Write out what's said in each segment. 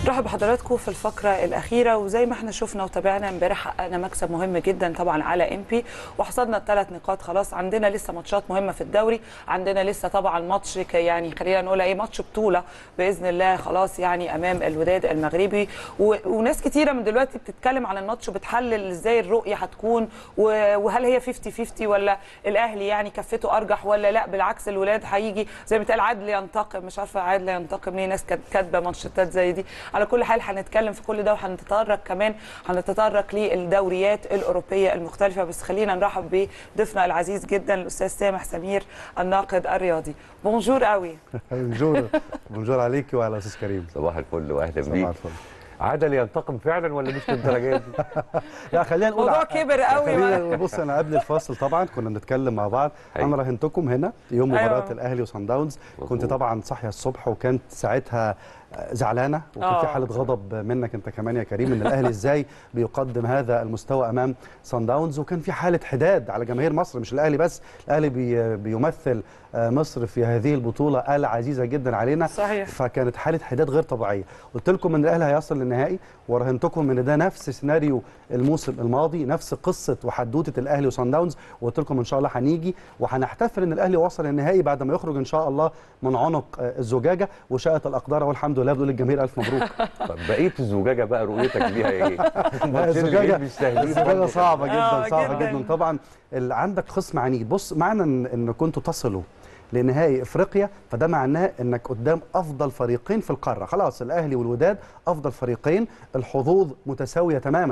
رحب بحضراتكم في الفقره الاخيره وزي ما احنا شفنا وتابعنا امبارح حققنا مكسب مهم جدا طبعا على ام بي وحصدنا الثلاث نقاط خلاص عندنا لسه ماتشات مهمه في الدوري عندنا لسه طبعا ماتش ك- يعني خلينا نقول ايه ماتش بطوله باذن الله خلاص يعني امام الوداد المغربي و... وناس كتيره من دلوقتي بتتكلم عن الماتش وبتحلل ازاي الرؤيه هتكون و... وهل هي 50 50 ولا الاهلي يعني كفته ارجح ولا لا بالعكس الولاد هيجي زي ما بيتقال عدل ينتقم مش عارفه عدل ينتقم ليه ناس كانت كاتبه مانشيتات زي دي على كل حال هنتكلم في كل ده وهنتطرق كمان هنتطرق للدوريات الاوروبيه المختلفه بس خلينا نرحب بضيفنا العزيز جدا الاستاذ سامح سمير الناقد الرياضي بونجور قوي بونجور بونجور عليكي وعلى استاذ كريم صباح الفل واهلا صباح بيك الفل عدل ينتقم فعلا ولا مش للدرجه دي؟ لا خلينا نقول الموضوع ع- كبر قوي خلينا بص انا قبل الفاصل طبعا كنا بنتكلم مع بعض أيوة. انا راهنتكم هنا يوم أيوة. مباراه الاهلي وصن داونز كنت مظبوط. طبعا صاحيه الصبح وكانت ساعتها آه، زعلانه وكان في آه. حاله غضب منك انت كمان يا كريم ان الاهلي ازاي بيقدم هذا المستوى امام صن داونز وكان في حاله حداد على جماهير مصر مش الاهلي بس الاهلي بي بيمثل آه، مصر في هذه البطوله العزيزه جدا علينا صحيح فكانت حاله حداد غير طبيعيه قلت لكم ان الاهلي هيصل للنهائي وراهنتكم ان ده نفس سيناريو الموسم الماضي نفس قصه وحدوته الاهلي وصن داونز وقلت لكم ان شاء الله هنيجي وهنحتفل ان الاهلي وصل للنهائي بعد ما يخرج ان شاء الله من عنق آه، الزجاجه وشاءت الاقدار والحمد لله بنقول للجماهير الف مبروك طب بقيه الزجاجه بقى رؤيتك ليها ايه؟ الماتشين اللي الزجاجه جايين مش سهلين الزجاجه برضه. صعبه جدا آه، صعبه جداً. جدا طبعا ال- عندك خصم عنيد بص معنى ان ان كنتوا تصلوا لنهائي افريقيا فده معناه انك قدام افضل فريقين في القاره خلاص الاهلي والوداد افضل فريقين الحظوظ متساويه تماما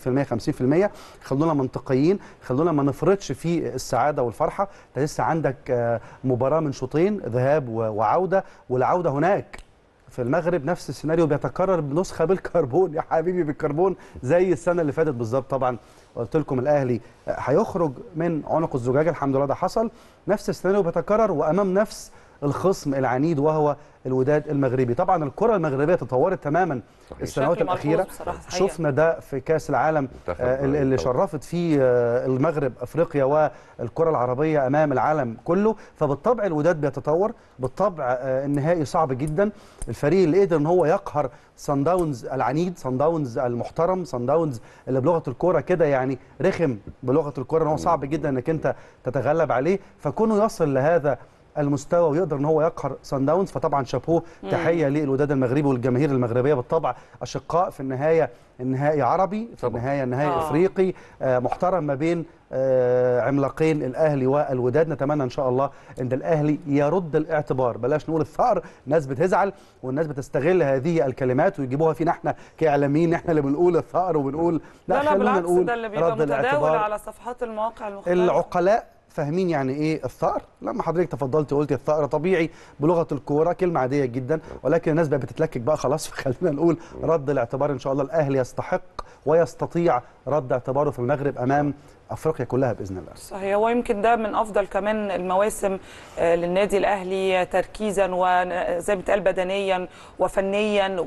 50% 50% خلونا منطقيين خلونا ما نفرطش في السعاده والفرحه انت لسه عندك آه، مباراه من شوطين ذهاب و- وعوده والعوده هناك في المغرب نفس السيناريو بيتكرر بنسخه بالكربون يا حبيبي بالكربون زي السنه اللي فاتت بالظبط طبعا قلت لكم الاهلي هيخرج من عنق الزجاجه الحمد لله ده حصل نفس السيناريو بيتكرر وامام نفس الخصم العنيد وهو الوداد المغربي طبعا الكره المغربيه تطورت تماما صحيح. السنوات بشكل ملحوظ الاخيره بصراحة، صحيح. شفنا ده في كاس العالم منتخب آه، اللي اللي طبعاً. شرفت فيه آه، المغرب افريقيا والكره العربيه امام العالم كله فبالطبع الوداد بيتطور بالطبع آه، النهائي صعب جدا الفريق اللي قدر ان هو يقهر سان داونز العنيد سان داونز المحترم سان داونز اللي بلغه الكوره كده يعني رخم بلغه الكوره ان هو صعب جدا انك انت تتغلب عليه فكونه يصل لهذا المستوى ويقدر ان هو يقهر سان داونز فطبعا شابوه تحيه للوداد المغربي والجماهير المغربيه بالطبع اشقاء في النهايه النهائي عربي في طبعاً. النهايه النهائي آه. افريقي آه، محترم ما بين آه، عملاقين الاهلي والوداد نتمنى ان شاء الله ان الاهلي يرد الاعتبار بلاش نقول الثأر الناس بتزعل والناس بتستغل هذه الكلمات ويجيبوها فينا احنا كاعلاميين احنا اللي بنقول الثأر وبنقول لا لا خلونا بالعكس نقول ده اللي بيبقى رد متداول الاعتبار على صفحات المواقع المختلفه العقلاء فاهمين يعني ايه الثأر لما حضرتك تفضلت قلت الثأر طبيعي بلغه الكوره كلمه عاديه جدا ولكن الناس بقت بتتلكك بقى خلاص فخلينا نقول رد الاعتبار ان شاء الله الاهلي يستحق ويستطيع رد اعتباره في المغرب امام افريقيا كلها باذن الله صحيح هو يمكن ده من افضل كمان المواسم آه، للنادي الاهلي تركيزا وزي ما بتقال بدنيا وفنيا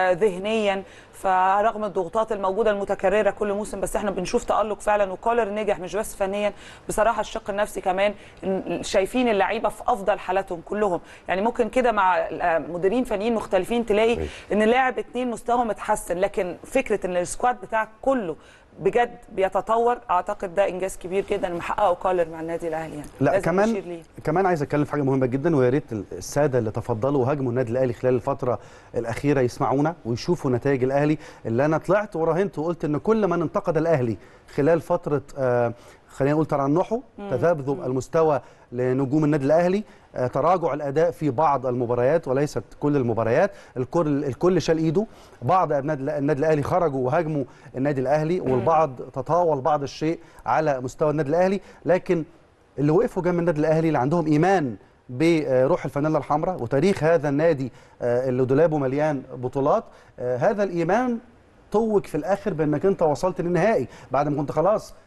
وذهنيا فرغم الضغوطات الموجوده المتكرره كل موسم بس احنا بنشوف تالق فعلا وكولر نجح مش بس فنيا بصراحه الشق النفسي كمان إن شايفين اللعيبه في افضل حالاتهم كلهم يعني ممكن كده مع آه، مديرين فنيين مختلفين تلاقي صحيح. ان لاعب اتنين مستواهم اتحسن لكن فكره ان السكواد بتاعك كله بجد بيتطور اعتقد ده انجاز كبير جدا محققه كولر مع النادي الاهلي يعني لا لازم كمان نشير ليه. كمان عايز اتكلم في حاجه مهمه جدا ويا ريت الساده اللي تفضلوا وهاجموا النادي الاهلي خلال الفتره الاخيره يسمعونا ويشوفوا نتائج الاهلي اللي انا طلعت وراهنت وقلت ان كل من انتقد الاهلي خلال فتره آه خلينا نقول ترنحه تذبذب المستوى لنجوم النادي الاهلي آه تراجع الاداء في بعض المباريات وليست كل المباريات الكل الكل شال ايده بعض النادي النادي الاهلي خرجوا وهاجموا النادي الاهلي والبعض تطاول بعض الشيء على مستوى النادي الاهلي لكن اللي وقفوا جنب النادي الاهلي اللي عندهم ايمان بروح الفانيلا الحمراء وتاريخ هذا النادي آه، اللي دولابه مليان بطولات آه، هذا الايمان طوق في الاخر بانك انت وصلت للنهائي بعد ما كنت خلاص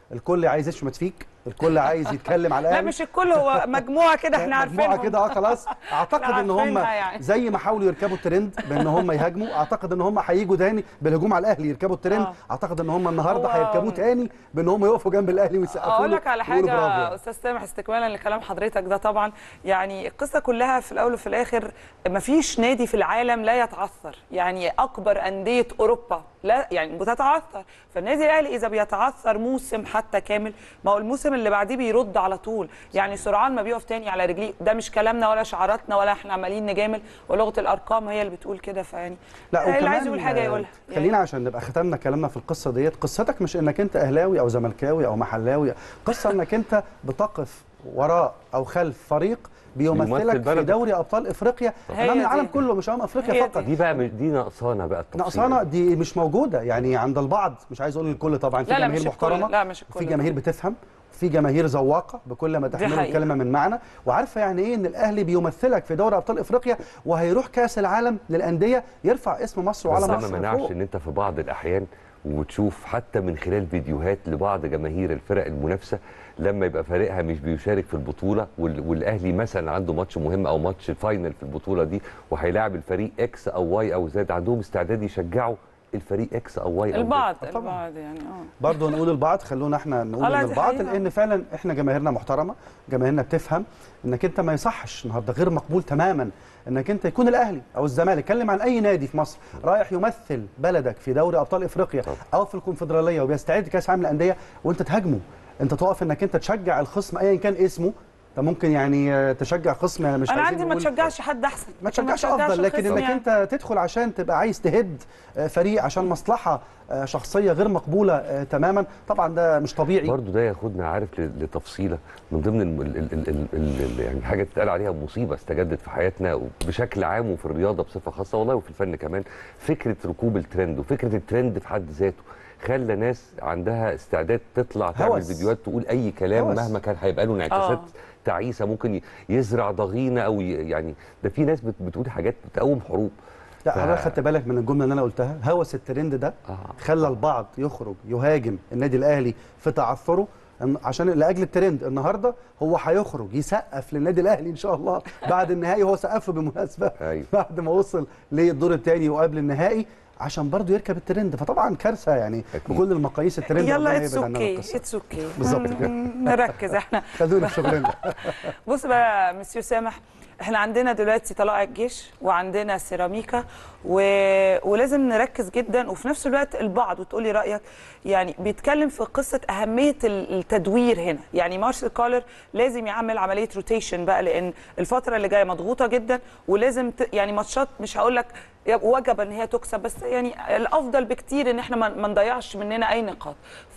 الكل عايز يشمت فيك الكل عايز يتكلم على لا الاهلي مش الكل هو مجموعه كده احنا عارفينهم مجموعه كده اه خلاص اعتقد إحنا ان هم عارفينها يعني. زي ما حاولوا يركبوا الترند بان هم يهاجموا اعتقد ان هم هيجوا تاني بالهجوم على الاهلي يركبوا الترند آه. اعتقد ان هم النهارده هو- هيركبوه تاني بان هم يقفوا جنب الاهلي ويسقفوا اقول له لك على ويقولوا برافو حاجه يعني. استاذ سامح استكمالا لكلام حضرتك ده طبعا يعني القصه كلها في الاول وفي الاخر ما فيش نادي في العالم لا يتعثر يعني اكبر انديه اوروبا لا يعني بتتعثر فالنادي الاهلي اذا بيتعثر موسم حتى كامل ما هو الموسم اللي بعديه بيرد على طول يعني سرعان ما بيقف تاني على رجليه ده مش كلامنا ولا شعاراتنا ولا احنا عمالين نجامل ولغه الارقام هي اللي بتقول كده فيعني لا اللي وكمان عايز يقول حاجه آه، يقولها خلينا عشان نبقى ختمنا كلامنا في القصه ديت قصتك مش انك انت اهلاوي او زملكاوي او محلاوي قصه انك انت بتقف وراء او خلف فريق بيمثل بيمثلك في بلدك. دوري ابطال افريقيا هي امام دي. العالم كله مش امام افريقيا هي فقط دي. دي بقى مش دي نقصانه بقى التفصيل نقصانه دي مش موجوده يعني عند البعض مش عايز اقول الكل طبعا في لا لا جماهير مش الكل محترمه لا مش الكل في جماهير بتفهم في جماهير ذواقه بكل ما تحمله حقيقة. الكلمه من معنى وعارفه يعني ايه ان الاهلي بيمثلك في دوري ابطال افريقيا وهيروح كاس العالم للانديه يرفع اسم مصر بس وعلى ده مصر ما منعش فوق. ان انت في بعض الاحيان وتشوف حتى من خلال فيديوهات لبعض جماهير الفرق المنافسه لما يبقى فريقها مش بيشارك في البطوله وال- والاهلي مثلا عنده ماتش مهم او ماتش فاينل في البطوله دي وهيلاعب الفريق اكس او واي او زد عندهم استعداد يشجعوا الفريق اكس او واي او البعض طبعاً. البعض يعني اه برضه نقول البعض خلونا احنا آه، نقول لا، ان دي البعض حقيقة. لان فعلا احنا جماهيرنا محترمه جماهيرنا بتفهم انك انت ما يصحش النهارده غير مقبول تماما انك انت يكون الاهلي او الزمالك اتكلم عن اي نادي في مصر رايح يمثل بلدك في دوري ابطال افريقيا طبعا. او في الكونفدراليه وبيستعد كاس عالم الانديه وانت تهاجمه انت تقف انك انت تشجع الخصم ايا كان اسمه انت ممكن يعني آه، تشجع خصم يعني مش انا عايزين عندي ما نقول- تشجعش حد احسن ما لكن تشجعش افضل لكن الخصم انك يعني. انت تدخل عشان تبقى عايز تهد آه، فريق عشان مصلحه آه، شخصيه غير مقبوله آه، تماما طبعا ده مش طبيعي برضه ده ياخدنا عارف ل- لتفصيله من ضمن ال ال ال ال ال ال يعني حاجه تتقال عليها مصيبه استجدت في حياتنا بشكل عام وفي الرياضه بصفه خاصه والله وفي الفن كمان فكره ركوب الترند وفكره الترند في حد ذاته خلى ناس عندها استعداد تطلع تعمل هوس. فيديوهات تقول اي كلام هوس. مهما كان هيبقى له انعكاسات آه. تعيسه ممكن ي- يزرع ضغينه او ي- يعني ده في ناس بت- بتقول حاجات بتقوم حروب لا ف- حضرتك خدت بالك من الجمله اللي انا قلتها هوس الترند ده آه. خلى البعض يخرج يهاجم النادي الاهلي في تعثره إن- عشان لاجل الترند النهارده هو هيخرج يسقف للنادي الاهلي ان شاء الله بعد النهائي هو سقف له بالمناسبه أيوة. بعد ما وصل للدور الثاني وقبل النهائي عشان برضه يركب الترند فطبعا كارثه يعني أكيد. بكل المقاييس الترند يلا ربنا اتس يبعد عننا اوكي القصة. اتس اوكي بالظبط كده. نركز احنا خلونا في شغلنا بص بقى مسيو سامح احنا عندنا دلوقتي طلائع الجيش وعندنا سيراميكا و... ولازم نركز جدا وفي نفس الوقت البعض وتقولي رايك يعني بيتكلم في قصه اهميه ال- التدوير هنا يعني مارسيل كولر لازم يعمل عمليه روتيشن بقى لان الفتره اللي جايه مضغوطه جدا ولازم ت... يعني ماتشات مش هقول لك وجب ان هي تكسب بس يعني الافضل بكتير ان احنا ما ما نضيعش مننا اي نقاط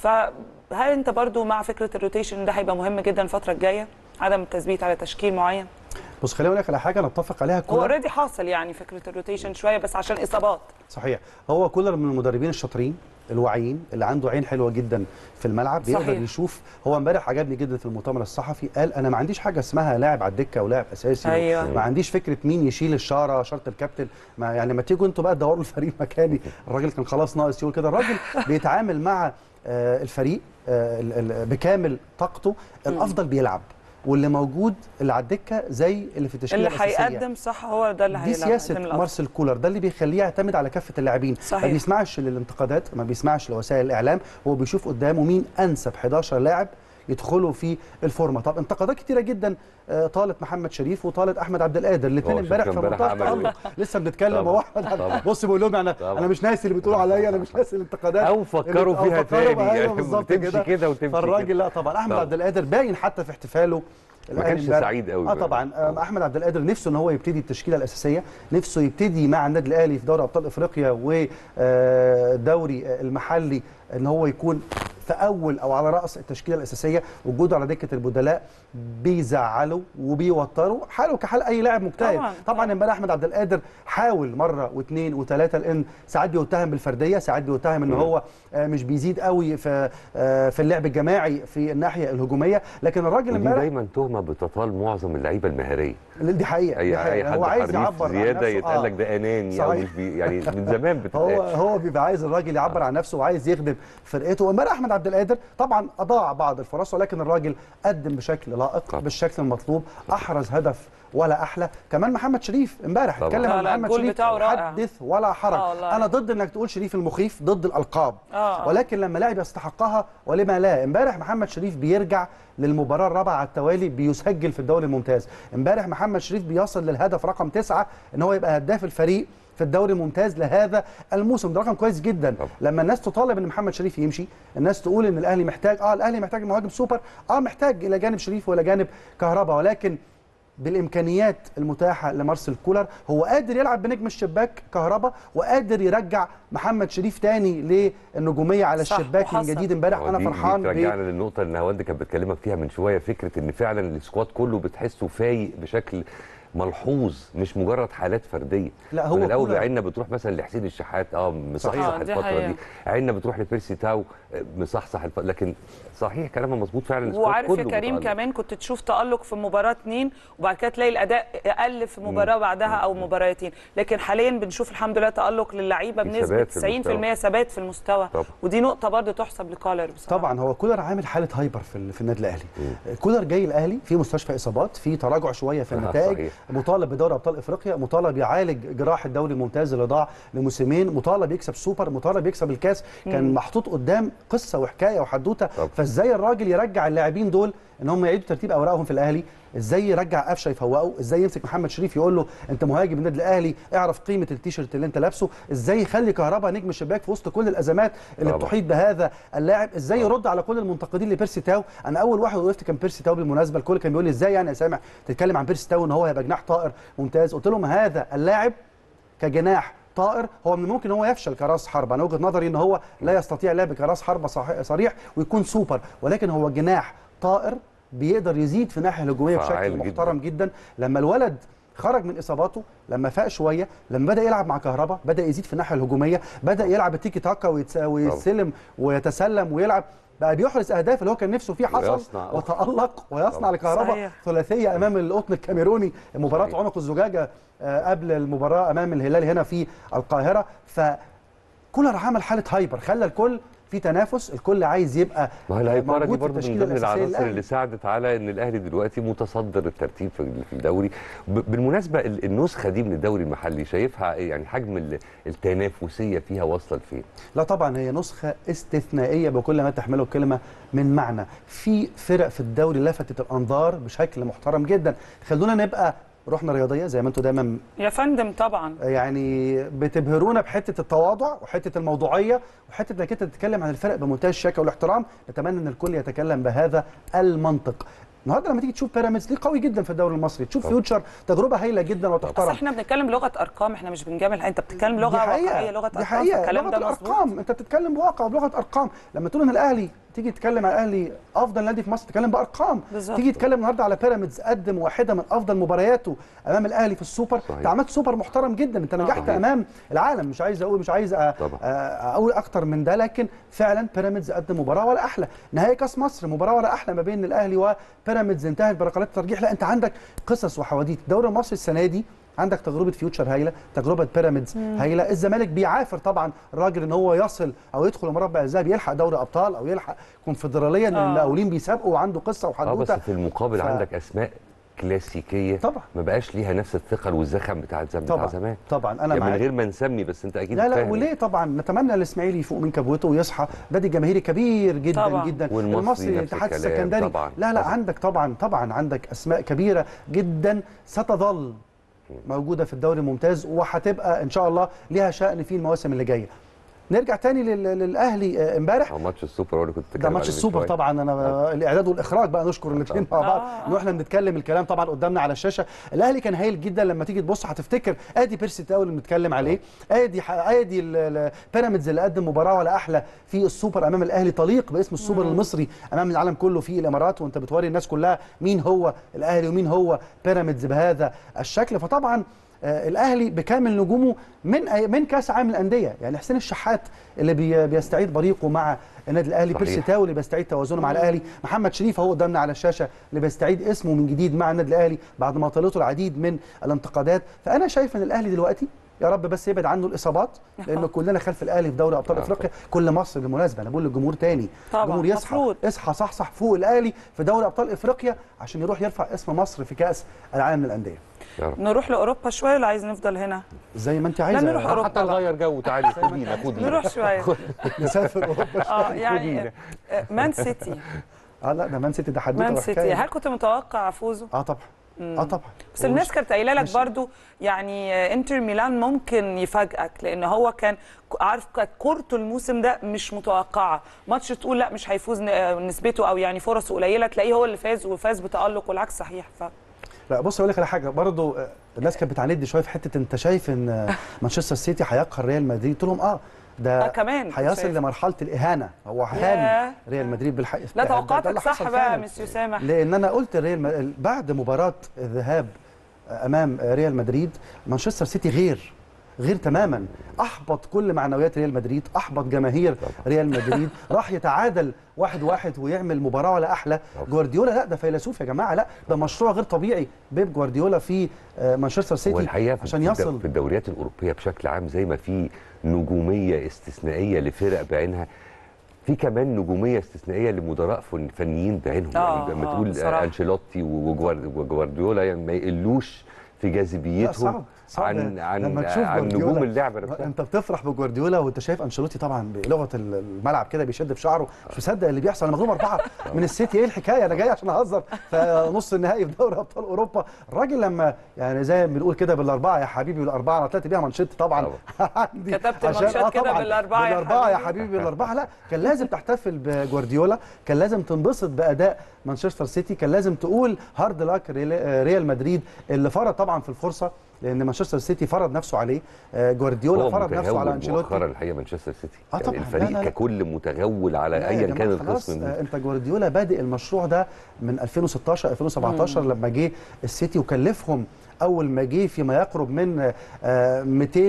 فهل انت برضو مع فكره الروتيشن ده هيبقى مهم جدا الفتره الجايه عدم التثبيت على تشكيل معين بص خليني اقول لك على حاجه نتفق عليها هو كولر اوريدي حاصل يعني فكره الروتيشن شويه بس عشان اصابات صحيح هو كولر من المدربين الشاطرين الواعيين اللي عنده عين حلوه جدا في الملعب بيقدر صحيح. يشوف هو امبارح عجبني جدا في المؤتمر الصحفي قال انا ما عنديش حاجه اسمها لاعب على الدكه ولاعب اساسي أيوة. ما عنديش فكره مين يشيل الشاره شرط الكابتن ما يعني ما تيجوا انتوا بقى تدوروا الفريق مكاني الراجل كان خلاص ناقص يقول كده الراجل بيتعامل مع آه، الفريق آه، ال- ال- بكامل طاقته الافضل بيلعب واللي موجود اللي على الدكه زي اللي في التشكيله اللي الاساسيه هيقدم صح هو ده اللي دي هيلعب سياسه هيقدم الأفضل. مارسيل كولر ده اللي بيخليه يعتمد على كافه اللاعبين صحيح. ما بيسمعش للانتقادات ما بيسمعش لوسائل الاعلام هو بيشوف قدامه مين انسب 11 لاعب يدخلوا في الفورمه طب انتقادات كتيره جدا آه، طالت محمد شريف وطالت احمد عبد القادر الاثنين هو امبارح شوف في امبارح منتهى عملوا التألق لسه بنتكلم طبعا. هو احمد عبد- طبعا. بص بقول لهم انا طبعا. انا مش ناسي اللي بتقولوا عليا انا مش ناسي الانتقادات او فكروا اللي- فيها فكروا تاني بقى، أيوة يعني بالظبط تمشي كده وتمشي فالراجل كده. لا طبعا احمد طبعا. عبد القادر باين حتى في احتفاله ما الأهلي كانش امبارح. سعيد قوي اه بقى. طبعا آه، احمد عبد القادر نفسه ان هو يبتدي التشكيله الاساسيه نفسه يبتدي مع النادي الاهلي في دوري ابطال افريقيا والدوري المحلي ان هو يكون في اول او على راس التشكيله الاساسيه وجوده على دكه البدلاء بيزعله وبيوتره حاله كحال اي لاعب مجتهد طبعاً، طبعا امبارح احمد عبد القادر حاول مره واثنين وثلاثه لان ساعات بيتهم بالفرديه ساعات بيتهم ان مم. هو آه، مش بيزيد قوي في آه، في اللعب الجماعي في الناحيه الهجوميه لكن الراجل ودي امبارح دايما تهمه بتطال معظم اللعيبه المهاريه دي حقيقه اي دي اي حقيقة. حد هو عايز حريف يعبر عن زياده نفسه. يتقال لك آه. ده اناني او صحيح. مش بي يعني من زمان هو بتتقال هو بيبقى عايز الراجل يعبر عن نفسه وعايز يخدم فرقته وامبارح احمد عبد القادر طبعا اضاع بعض الفرص ولكن الراجل قدم بشكل لائق طبعا. بالشكل المطلوب احرز هدف ولا احلى كمان محمد شريف امبارح طبعا. اتكلم لا، عن لا، محمد الجول شريف بتاعه رائع. حدث ولا حرج آه، والله. انا ضد انك تقول شريف المخيف ضد الالقاب آه. ولكن لما لاعب يستحقها ولما لا امبارح محمد شريف بيرجع للمباراه الرابعه على التوالي بيسجل في الدوري الممتاز امبارح محمد شريف بيصل للهدف رقم تسعة ان هو يبقى هداف الفريق في الدوري الممتاز لهذا الموسم ده رقم كويس جدا طبعا. لما الناس تطالب ان محمد شريف يمشي الناس تقول ان الاهلي محتاج اه الاهلي محتاج مهاجم سوبر اه محتاج الى جانب شريف والى جانب كهربا ولكن بالامكانيات المتاحه لمارسيل كولر هو قادر يلعب بنجم الشباك كهربا وقادر يرجع محمد شريف تاني للنجوميه على صح، الشباك من وحصل. جديد امبارح هو انا دي- فرحان دي ب- ترجعنا للنقطه اللي هوند كانت بتكلمك فيها من شويه فكره ان فعلا السكواد كله بتحسه فايق بشكل ملحوظ مش مجرد حالات فرديه لا، هو من الاول كولر- عيننا بتروح مثلا لحسين الشحات اه مصحصح صحيح. دي الفتره حقيقة. دي عيننا بتروح لبيرسي تاو آه، مصحصح الف... لكن صحيح كلامها مظبوط فعلا السكواد وعارف يا كله كريم متألق. كمان كنت تشوف تألق في مباراة اتنين وبعد كده تلاقي الأداء أقل في مباراة بعدها أو مباراتين لكن حاليا بنشوف الحمد لله تألق للعيبة في بنسبة ثبات في 90% ثبات في المستوى طبعا. ودي نقطة برضه تحسب لكولر بصراحة طبعا هو كولر عامل حاله هايبر في, ال- في النادي الاهلي كولر جاي الاهلي في مستشفى اصابات في تراجع شويه في آه، النتائج صحيح. مطالب بدوري ابطال افريقيا مطالب يعالج جراح الدوري الممتاز اللي ضاع لموسمين مطالب يكسب سوبر مطالب يكسب الكاس كان محطوط قدام قصه وحكايه وحدوته طبعا. فازاي الراجل يرجع اللاعبين دول ان هم يعيدوا ترتيب اوراقهم في الاهلي ازاي يرجع قفشه يفوقه ازاي يمسك محمد شريف يقول له انت مهاجم النادي الاهلي اعرف قيمه التيشيرت اللي انت لابسه ازاي يخلي كهربا نجم الشباك في وسط كل الازمات اللي طبعا. بتحيط بهذا اللاعب ازاي يرد على كل المنتقدين لبيرسي تاو انا اول واحد وقفت كان بيرسي تاو بالمناسبه الكل كان بيقول لي ازاي يعني يا سامح تتكلم عن بيرسي تاو ان هو هيبقى جناح طائر ممتاز قلت لهم هذا اللاعب كجناح طائر هو من الممكن هو يفشل كراس حرب انا وجهه نظري ان هو لا يستطيع لعب كراس حرب صح- صريح ويكون سوبر ولكن هو جناح طائر بيقدر يزيد في الناحيه الهجوميه فعال بشكل جداً. محترم جدا لما الولد خرج من اصاباته لما فاق شويه لما بدا يلعب مع كهربا بدا يزيد في الناحيه الهجوميه بدا يلعب التيكي تاكا ويتس- ويستلم ويتسلم ويلعب بقى بيحرز اهداف اللي هو كان نفسه فيه حصل ويصنع أخرى. وتالق ويصنع طبعاً. لكهربا صحيح. ثلاثيه امام القطن الكاميروني مباراه صحيح. عنق الزجاجه آه، قبل المباراه امام الهلال هنا في القاهره فكولر عمل حاله هايبر خلى الكل في تنافس الكل عايز يبقى ما هي الهيبره دي موجود في برضه من التشكيله ضمن الاساسيه العناصر للأهلي. اللي ساعدت على ان الاهلي دلوقتي متصدر الترتيب في في الدوري ب- بالمناسبه ال- النسخه دي من الدوري المحلي شايفها يعني حجم ال- التنافسيه فيها واصله لفين؟ لا طبعا هي نسخة استثنائية بكل ما تحمله الكلمة من معنى في فرق في الدوري لفتت الأنظار بشكل محترم جدا خلونا نبقى روحنا رياضية زي ما انتم دايما يا فندم طبعا يعني بتبهرونا بحتة التواضع وحتة الموضوعية وحتة انك انت تتكلم عن الفرق بمنتهى الشياكة والاحترام نتمنى ان الكل يتكلم بهذا المنطق النهارده لما تيجي تشوف بيراميدز ليه قوي جدا في الدوري المصري تشوف طبعا. فيوتشر تجربه هايله جدا بس وتحترم احنا بنتكلم لغة أرقام احنا مش بنجامل انت بتتكلم لغة دي حقيقة واقعية لغة دي أرقام حقيقة فالكلام لغة ده مظبوط الأرقام أنت بتتكلم بواقع بلغة أرقام لما تقول إن الأهلي تيجي تتكلم على الأهلي أفضل نادي في مصر تتكلم بأرقام بالظبط. تيجي تتكلم النهارده على بيراميدز قدم واحدة من أفضل مبارياته أمام الأهلي في السوبر صحيح. أنت عملت سوبر محترم جدا أنت نجحت صحيح. أمام العالم مش عايز أقول مش عايز أ- طبعا. أ- أقول أكتر من ده لكن فعلا بيراميدز قدم مباراة ولا أحلى نهائي كأس مصر مباراة ولا أحلى ما بين الأهلي وبيراميدز انتهت بركلات الترجيح لا أنت عندك قصص وحواديت الدوري المصري السنة دي عندك تجربه فيوتشر هايله تجربه بيراميدز هايله الزمالك بيعافر طبعا الراجل ان هو يصل او يدخل المربع الذهبي يلحق دوري ابطال او يلحق كونفدراليه ان آه. المقاولين بيسابقوا وعنده قصه اه بس وحدوته في المقابل ف- عندك اسماء كلاسيكيه طبعا. ما بقاش ليها نفس الثقل والزخم بتاع زم- بتاع طبعا زمان طبعا انا يعني من معاك غير ما نسمي بس انت اكيد لا لا فاهم. وليه طبعا نتمنى الاسماعيلي يفوق من كبوته ويصحى نادي جماهيري كبير جدا طبعا. جدا والمصري نفس الاتحاد الكلام السكندري طبعا. لا لا طبعا. عندك طبعا طبعا عندك اسماء كبيره جدا ستظل موجوده في الدوري الممتاز وهتبقى ان شاء الله ليها شأن في المواسم اللي جايه نرجع تاني لل- للاهلي آه، امبارح او ماتش السوبر هو اللي كنت ده بتكلم ماتش عليه من السوبر شوية. طبعا انا الاعداد والاخراج بقى نشكر الاثنين مع بعض آه، ان احنا بنتكلم الكلام طبعا قدامنا على الشاشه الاهلي كان هايل جدا لما تيجي تبص هتفتكر ادي بيرسي تاو اللي بنتكلم عليه ادي ح- ادي ال- ال- بيراميدز اللي قدم مباراه ولا احلى في السوبر امام الاهلي طليق باسم السوبر المصري امام العالم كله في الامارات وانت بتوري الناس كلها مين هو الاهلي ومين هو بيراميدز بهذا الشكل فطبعا آه، الاهلي بكامل نجومه من أي- من كاس عالم الانديه يعني حسين الشحات اللي بي بيستعيد بريقه مع النادي الاهلي صحيح. بيرسي تاو اللي بيستعيد توازنه مع الاهلي محمد شريف اهو قدامنا على الشاشه اللي بيستعيد اسمه من جديد مع النادي الاهلي بعد ما طالته العديد من الانتقادات فانا شايف ان الاهلي دلوقتي يا رب بس يبعد عنه الاصابات لان كلنا خلف الاهلي في دوري ابطال آه. افريقيا كل مصر بالمناسبه انا بقول للجمهور تاني طبعاً، الجمهور يصحى مفروض. اصحى صحصح فوق الاهلي في دوري ابطال افريقيا عشان يروح يرفع اسم مصر في كاس العالم للانديه يا رب نروح لاوروبا شويه ولا عايز نفضل هنا زي ما انت عايزه نروح أوروبا. حتى نغير جو تعالي خدينا خدينا نروح شويه نسافر اوروبا اه يعني آه، مان سيتي اه لا ده مان سيتي ده حدوته مان سيتي وحكاية. هل كنت متوقع فوزه اه طبعا اه طبعا بس الناس كانت قايله لك مش- برضو يعني آه، انتر ميلان ممكن يفاجئك لان هو كان ك- عارف كانت كورته الموسم ده مش متوقعه ماتش تقول لا مش هيفوز ن- آه، نسبته او يعني فرصه قليله تلاقيه هو اللي فاز وفاز بتالق والعكس صحيح ف لا بص اقول لك على حاجه برضو آه، الناس كانت بتعاندني شويه في حته انت شايف ان آه، مانشستر سيتي هيقهر ريال مدريد قلت لهم اه ده آه، كمان هيصل شايف. لمرحله الاهانه هو ياه. هان ريال مدريد بالحقيقه لا ده- ده- ده توقعاتك اللي صح حصل بقى فعلاً. مسيو سامح لان انا قلت ريال م- بعد مباراه الذهاب امام ريال مدريد مانشستر سيتي غير غير تماما احبط كل معنويات ريال مدريد احبط جماهير طبعا. ريال مدريد راح يتعادل واحد واحد ويعمل مباراه ولا احلى طبعا. جوارديولا لا ده فيلسوف يا جماعه لا ده مشروع غير طبيعي بيب جوارديولا في آه، مانشستر سيتي والحقيقه في- عشان في الد- يصل في الدوريات الاوروبيه بشكل عام زي ما في نجوميه استثنائيه لفرق بعينها في كمان نجوميه استثنائيه لمدراء فن- فنيين بعينهم آه، يعني لما آه، تقول بصراحة. انشيلوتي وجوار- وجوارديولا يعني ما يقلوش في لا، جاذبيتهم صعب صعب عن عن لما تشوف عن جوارديولا. نجوم اللعبه نفسها انت بتفرح بجوارديولا وانت شايف انشيلوتي طبعا بلغه الملعب كده بيشد في شعره مش مصدق اللي بيحصل انا مغلوب اربعه من السيتي ايه الحكايه انا جاي عشان اهزر في نص النهائي في دوري ابطال اوروبا الراجل لما يعني زي ما بنقول كده بالاربعه يا حبيبي بالاربعه انا طلعت بيها مانشيت طبعا عندي كتبت عشان- الماتشات آه كده طبعاً، بالأربعة يا بالاربعه يا حبيبي. حبيبي بالاربعه لا كان لازم تحتفل بجوارديولا كان لازم تنبسط باداء مانشستر سيتي كان لازم تقول هارد لاك ريال مدريد اللي فرض طبعا في الفرصه لان مانشستر سيتي فرض نفسه عليه آه، جوارديولا هو فرض نفسه على متغول مؤخرا انشيلوتي الحقيقه مانشستر سيتي آه يعني طبعاً، الفريق لا، لا، لا. ككل متغول على لا يا ايا جماعة كان خلاص، القسم آه، انت جوارديولا بادئ المشروع ده من 2016 2017 لما جه السيتي وكلفهم اول ما جه فيما يقرب من آه،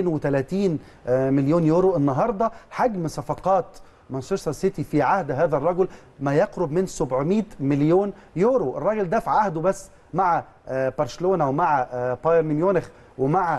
230 آه، مليون يورو النهارده حجم صفقات مانشستر سيتي في عهد هذا الرجل ما يقرب من 700 مليون يورو الراجل ده في عهده بس مع آه، برشلونه ومع آه، بايرن ميونخ ومع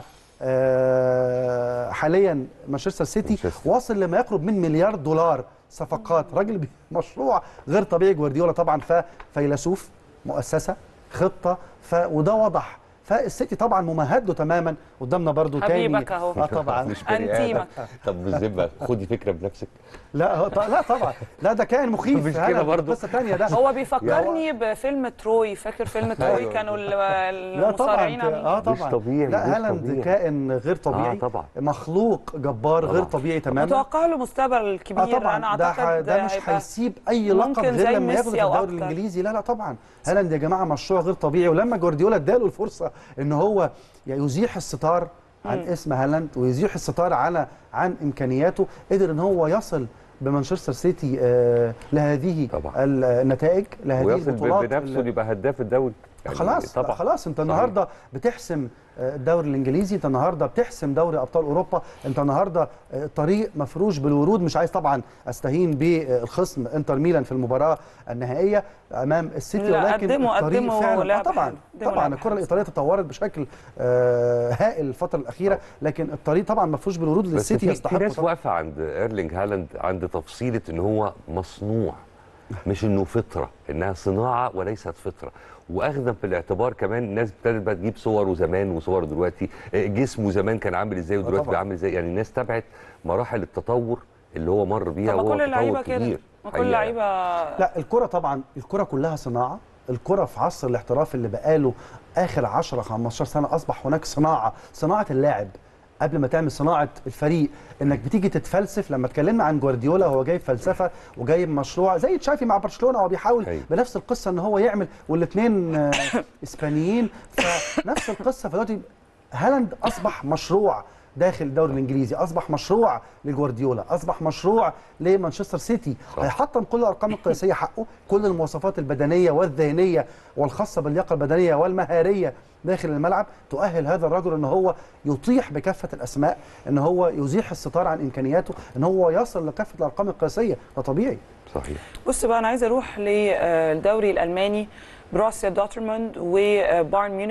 آه، حاليا مانشستر سيتي مانشستر. واصل لما يقرب من مليار دولار صفقات راجل بي- مشروع غير طبيعي جوارديولا طبعا ففيلسوف مؤسسه خطه ف وده وضح فالسيتي طبعا ممهد له تماما قدامنا برضو تاني حبيبك أهو. اه طبعا مش بني آدم. أنتيمك. طب بالذمه خدي فكره بنفسك لا هو ط- لا طبعا لا ده كائن مخيف مش هلا كده ده برضو؟ قصه ثانيه ده هو بيفكرني بفيلم تروي فاكر فيلم تروي أيوة. كانوا ال- لا طبعا المصارعين اه طبعا مش طبيعي، لا مش هالاند طبيعي. كائن غير طبيعي آه طبعا. مخلوق جبار غير طبعا. طبيعي تماما متوقع له مستقبل كبير اه طبعا انا ده ح- اعتقد ده مش هيبقى هيسيب اي لقب ممكن غير زي لما ميسي ياخده في أو الدوري أكتر. الانجليزي لا لا طبعا هالاند يا جماعه مشروع غير طبيعي ولما جوارديولا اداله الفرصه ان هو يعني يزيح الستار عن اسم هالاند ويزيح الستار على عن امكانياته قدر ان هو يصل بمانشستر سيتي آه لهذه طبعا. النتائج لهذه ويصل ب- البطولات بنفسه اللي- يبقى هداف الدوري يعني خلاص طبعا خلاص انت صحيح. النهارده بتحسم آه، الدوري الانجليزي انت النهارده بتحسم دوري ابطال اوروبا انت النهارده آه، طريق مفروش بالورود مش عايز طبعا استهين بالخصم انتر ميلان في المباراه النهائيه امام السيتي لا، ولكن قدموا- الطريق قدموا فعلا آه لعب طبعا حلو. قدموا طبعا لعب الكره حلو الايطاليه تطورت بشكل آه، هائل الفتره الاخيره لكن الطريق طبعا مفروش بالورود بس للسيتي في, في يستحق ناس طبعاً. واقفه عند ايرلينج هالاند عند تفصيله ان هو مصنوع مش انه فطره انها صناعه وليست فطره واخذا في الاعتبار كمان الناس ابتدت بقى تجيب صوره زمان وصور دلوقتي آه، جسمه زمان كان عامل ازاي ودلوقتي طبعاً. بقى عامل ازاي يعني الناس تابعت مراحل التطور اللي هو مر بيها طب ما وهو كل اللعيبه تطور كده كبير ما كل حقيقة. اللعيبه لا الكرة طبعا الكرة كلها صناعة الكرة في عصر الاحتراف اللي بقاله آخر 10 15 سنة أصبح هناك صناعة صناعة اللاعب قبل ما تعمل صناعة الفريق انك بتيجي تتفلسف لما اتكلمنا عن جوارديولا هو جايب فلسفة وجايب مشروع زي تشافي مع برشلونة هو بيحاول أيوة. بنفس القصة ان هو يعمل والاثنين اسبانيين فنفس القصة فدلوقتي هالاند اصبح مشروع داخل الدوري الانجليزي اصبح مشروع لجوارديولا اصبح مشروع لمانشستر سيتي صح. هيحطم كل الارقام القياسيه حقه كل المواصفات البدنيه والذهنيه والخاصه باللياقه البدنيه والمهاريه داخل الملعب تؤهل هذا الرجل ان هو يطيح بكافه الاسماء ان هو يزيح الستار عن امكانياته ان هو يصل لكافه الارقام القياسيه ده طبيعي صحيح بص بقى انا عايزه اروح للدوري الالماني بروسيا دورتموند وبايرن ميونخ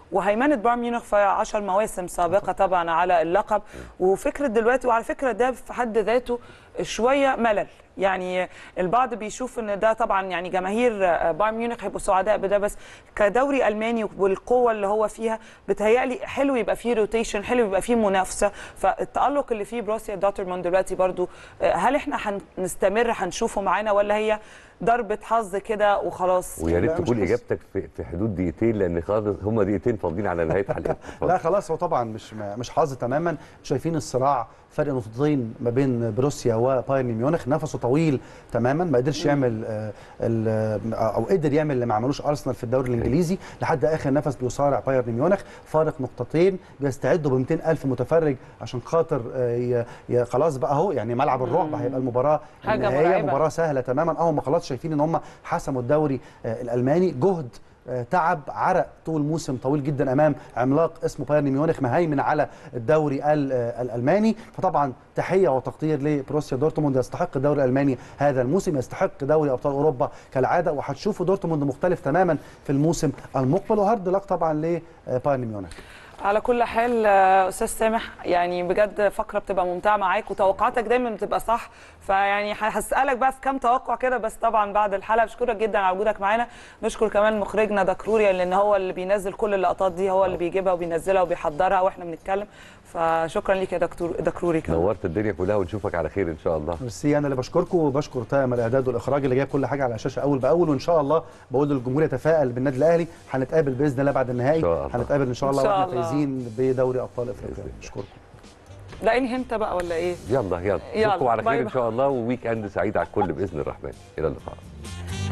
وهيمنه بايرن ميونخ في 10 مواسم سابقه طبعا على اللقب وفكره دلوقتي وعلى فكره ده في حد ذاته شويه ملل يعني البعض بيشوف ان ده طبعا يعني جماهير بايرن ميونخ هيبقوا سعداء بده بس كدوري الماني والقوه اللي هو فيها بتهيألي حلو يبقى فيه روتيشن حلو يبقى فيه منافسه فالتالق اللي فيه بروسيا دورتموند دلوقتي برضو هل احنا هنستمر هنشوفه معانا ولا هي ضربه حظ كده وخلاص ويا ريت لا، مش تكون حاسس. اجابتك في في حدود دقيقتين لان خلاص هم دقيقتين فاضلين على نهايه حلقتنا لا خلاص هو طبعا مش مش حظ تماما شايفين الصراع فرق نقطتين ما بين بروسيا وبايرن ميونخ نفسه طويل تماما ما قدرش يعمل آه، ال- آه، او قدر يعمل اللي ما عملوش ارسنال في الدوري الانجليزي لحد اخر نفس بيصارع بايرن ميونخ فارق نقطتين بيستعدوا ب 200 الف متفرج عشان خاطر آه، ي- ي- خلاص بقى اهو يعني ملعب الرعب هيبقى المباراه حاجة النهائيه مرعبة. مباراه سهله تماما اه هم خلاص شايفين ان هم حسموا الدوري آه، الالماني جهد آه، تعب عرق طول موسم طويل جدا امام عملاق اسمه بايرن ميونخ مهيمن على الدوري ال- آه، الالماني فطبعا تحيه وتقدير لبروسيا دورتموند يستحق الدوري الالماني هذا الموسم يستحق دوري ابطال اوروبا كالعاده وهتشوفوا دورتموند مختلف تماما في الموسم المقبل وهارد لك طبعا لبايرن ميونخ على كل حال آه، استاذ سامح يعني بجد فقره بتبقى ممتعه معاك وتوقعاتك دايما بتبقى صح فيعني هسالك بقى في كام توقع كده بس طبعا بعد الحلقه بشكرك جدا على وجودك معانا نشكر كمان مخرجنا دكروري لان هو اللي بينزل كل اللقطات دي هو اللي بيجيبها وبينزلها وبيحضرها واحنا بنتكلم فشكرا ليك يا دكتور دكروري كمان نورت الدنيا كلها ونشوفك على خير ان شاء الله ميرسي انا اللي بشكركم وبشكر طاقم الاعداد والاخراج اللي جايب كل حاجه على الشاشه اول باول وان شاء الله بقول للجمهور يتفائل بالنادي الاهلي هنتقابل باذن الله بعد النهائي إن شاء الله. هنتقابل ان شاء إن الله شاء واحنا الله. فايزين بدوري ابطال افريقيا بإذن الله. اشكركم لا انهي انت بقى ولا ايه يلا يلا يلا، نشوفكم على باي خير ان باي. شاء الله وويك اند سعيد على الكل باذن الرحمن الى اللقاء